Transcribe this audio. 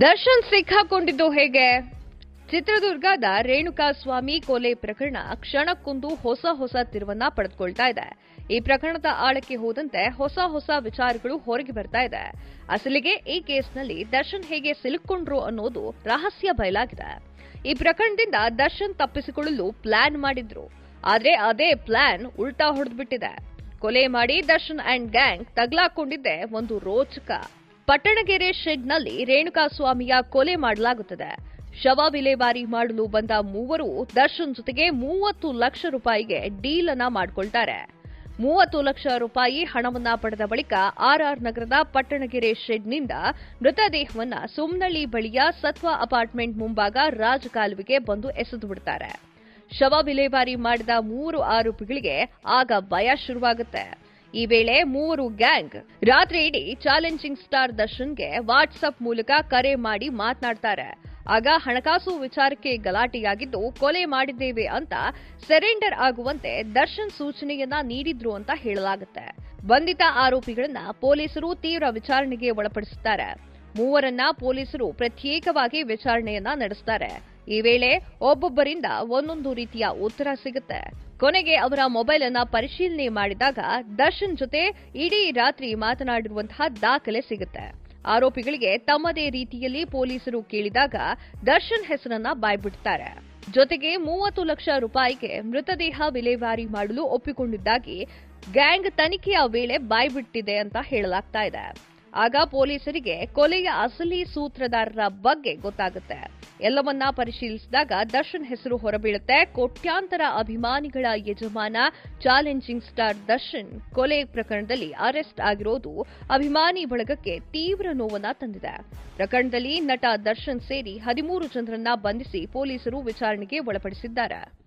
ದರ್ಶನ್ ಸಿಕ್ಕಾಕೊಂಡಿದ್ದು ಹೇಗೆ ಚಿತ್ರದುರ್ಗದ ರೇಣುಕಾಸ್ವಾಮಿ ಕೊಲೆ ಪ್ರಕರಣ ಕ್ಷಣಕ್ಕೊಂದು ಹೊಸ ಹೊಸ ತಿರುವನ್ನ ಪಡೆದುಕೊಳ್ತಾ ಇದೆ ಈ ಪ್ರಕರಣದ ಆಳಕ್ಕೆ ಹೋದಂತೆ ಹೊಸ ಹೊಸ ವಿಚಾರಗಳು ಹೊರಗೆ ಬರ್ತಾ ಇದೆ ಅಸಲಿಗೆ ಈ ಕೇಸ್ನಲ್ಲಿ ದರ್ಶನ್ ಹೇಗೆ ಸಿಲುಕೊಂಡ್ರು ಅನ್ನೋದು ರಹಸ್ಯ ಬಯಲಾಗಿದೆ ಈ ಪ್ರಕರಣದಿಂದ ದರ್ಶನ್ ತಪ್ಪಿಸಿಕೊಳ್ಳಲು ಪ್ಲಾನ್ ಮಾಡಿದ್ರು ಆದ್ರೆ ಅದೇ ಪ್ಲಾನ್ ಉಲ್ಟಾ ಹೊಡೆದ್ಬಿಟ್ಟಿದೆ ಕೊಲೆ ಮಾಡಿ ದರ್ಶನ್ ಅಂಡ್ ಗ್ಯಾಂಗ್ ತಗ್ಲಾಕೊಂಡಿದ್ದೆ ಒಂದು ರೋಚಕ ಪಟ್ಟಣಗೆರೆ ಶೆಡ್ನಲ್ಲಿ ರೇಣುಕಾಸ್ವಾಮಿಯ ಕೊಲೆ ಮಾಡಲಾಗುತ್ತದೆ ಶವ ವಿಲೇವಾರಿ ಮಾಡಲು ಬಂದ ಮೂವರು ದರ್ಶನ್ ಜೊತೆಗೆ ಮೂವತ್ತು ಲಕ್ಷ ರೂಪಾಯಿಗೆ ಡೀಲ್ ಅನ್ನ ಮಾಡಿಕೊಳ್ತಾರೆ ಮೂವತ್ತು ಲಕ್ಷ ರೂಪಾಯಿ ಹಣವನ್ನ ಪಡೆದ ಬಳಿಕ ಆರ್ಆರ್ ನಗರದ ಪಟ್ಟಣಗೆರೆ ಶೆಡ್ನಿಂದ ಮೃತದೇಹವನ್ನ ಸುಮ್ನಳ್ಳಿ ಬಳಿಯ ಸತ್ವ ಅಪಾರ್ಟ್ಮೆಂಟ್ ಮುಂಭಾಗ ರಾಜಕಾಲುವೆಗೆ ಬಂದು ಎಸೆದು ಬಿಡ್ತಾರೆ ಶವ ವಿಲೇವಾರಿ ಮಾಡಿದ ಮೂರು ಆರೋಪಿಗಳಿಗೆ ಆಗ ಭಯ ಶುರುವಾಗುತ್ತೆ ಈ ವೇಳೆ ಮೂವರು ಗ್ಯಾಂಗ್ ರಾತ್ರಿ ಇಡೀ ಚಾಲೆಂಜಿಂಗ್ ಸ್ಟಾರ್ ದರ್ಶನ್ಗೆ ವಾಟ್ಸ್ಆಪ್ ಮೂಲಕ ಕರೆ ಮಾಡಿ ಮಾತನಾಡ್ತಾರೆ ಆಗ ಹಣಕಾಸು ವಿಚಾರಕ್ಕೆ ಗಲಾಟೆಯಾಗಿದ್ದು ಕೊಲೆ ಮಾಡಿದ್ದೇವೆ ಅಂತ ಸರೆಂಡರ್ ಆಗುವಂತೆ ದರ್ಶನ್ ಸೂಚನೆಯನ್ನ ನೀಡಿದ್ರು ಅಂತ ಹೇಳಲಾಗುತ್ತೆ ಬಂಧಿತ ಆರೋಪಿಗಳನ್ನ ಪೊಲೀಸರು ತೀವ್ರ ವಿಚಾರಣೆಗೆ ಒಳಪಡಿಸುತ್ತಾರೆ ಮೂವರನ್ನ ಪೊಲೀಸರು ಪ್ರತ್ಯೇಕವಾಗಿ ವಿಚಾರಣೆಯನ್ನ ನಡೆಸುತ್ತಾರೆ ಈ ವೇಳೆ ಒಬ್ಬೊಬ್ಬರಿಂದ ಒಂದೊಂದು ರೀತಿಯ ಉತ್ತರ ಸಿಗುತ್ತೆ ಕೊನೆಗೆ ಅವರ ಮೊಬೈಲ್ ಅನ್ನ ಪರಿಶೀಲನೆ ಮಾಡಿದಾಗ ದರ್ಶನ್ ಜೊತೆ ಇಡೀ ರಾತ್ರಿ ಮಾತನಾಡಿರುವಂತಹ ದಾಖಲೆ ಸಿಗುತ್ತೆ ಆರೋಪಿಗಳಿಗೆ ತಮ್ಮದೇ ರೀತಿಯಲ್ಲಿ ಪೊಲೀಸರು ಕೇಳಿದಾಗ ದರ್ಶನ್ ಹೆಸರನ್ನ ಬಾಯ್ಬಿಡ್ತಾರೆ ಜೊತೆಗೆ ಮೂವತ್ತು ಲಕ್ಷ ರೂಪಾಯಿಗೆ ಮೃತದೇಹ ವಿಲೇವಾರಿ ಮಾಡಲು ಒಪ್ಪಿಕೊಂಡಿದ್ದಾಗಿ ಗ್ಯಾಂಗ್ ತನಿಖೆಯ ವೇಳೆ ಬಾಯ್ಬಿಟ್ಟಿದೆ ಅಂತ ಹೇಳಲಾಗ್ತಾ ಇದೆ ಆಗ ಪೊಲೀಸರಿಗೆ ಕೊಲೆಯ ಅಸಲಿ ಸೂತ್ರಧಾರರ ಬಗ್ಗೆ ಗೊತ್ತಾಗುತ್ತೆ ಎಲ್ಲವನ್ನ ಪರಿಶೀಲಿಸಿದಾಗ ದರ್ಶನ್ ಹೆಸರು ಹೊರಬೀಳುತ್ತೆ ಕೋಟ್ಯಾಂತರ ಅಭಿಮಾನಿಗಳ ಯಜಮಾನ ಚಾಲೆಂಜಿಂಗ್ ಸ್ಟಾರ್ ದರ್ಶನ್ ಕೊಲೆ ಪ್ರಕರಣದಲ್ಲಿ ಅರೆಸ್ಟ್ ಆಗಿರೋದು ಅಭಿಮಾನಿ ಬಳಗಕ್ಕೆ ತೀವ್ರ ನೋವನ್ನ ತಂದಿದೆ ಪ್ರಕರಣದಲ್ಲಿ ನಟ ದರ್ಶನ್ ಸೇರಿ ಹದಿಮೂರು ಜನರನ್ನ ಬಂಧಿಸಿ ಪೊಲೀಸರು ವಿಚಾರಣೆಗೆ ಒಳಪಡಿಸಿದ್ದಾರೆ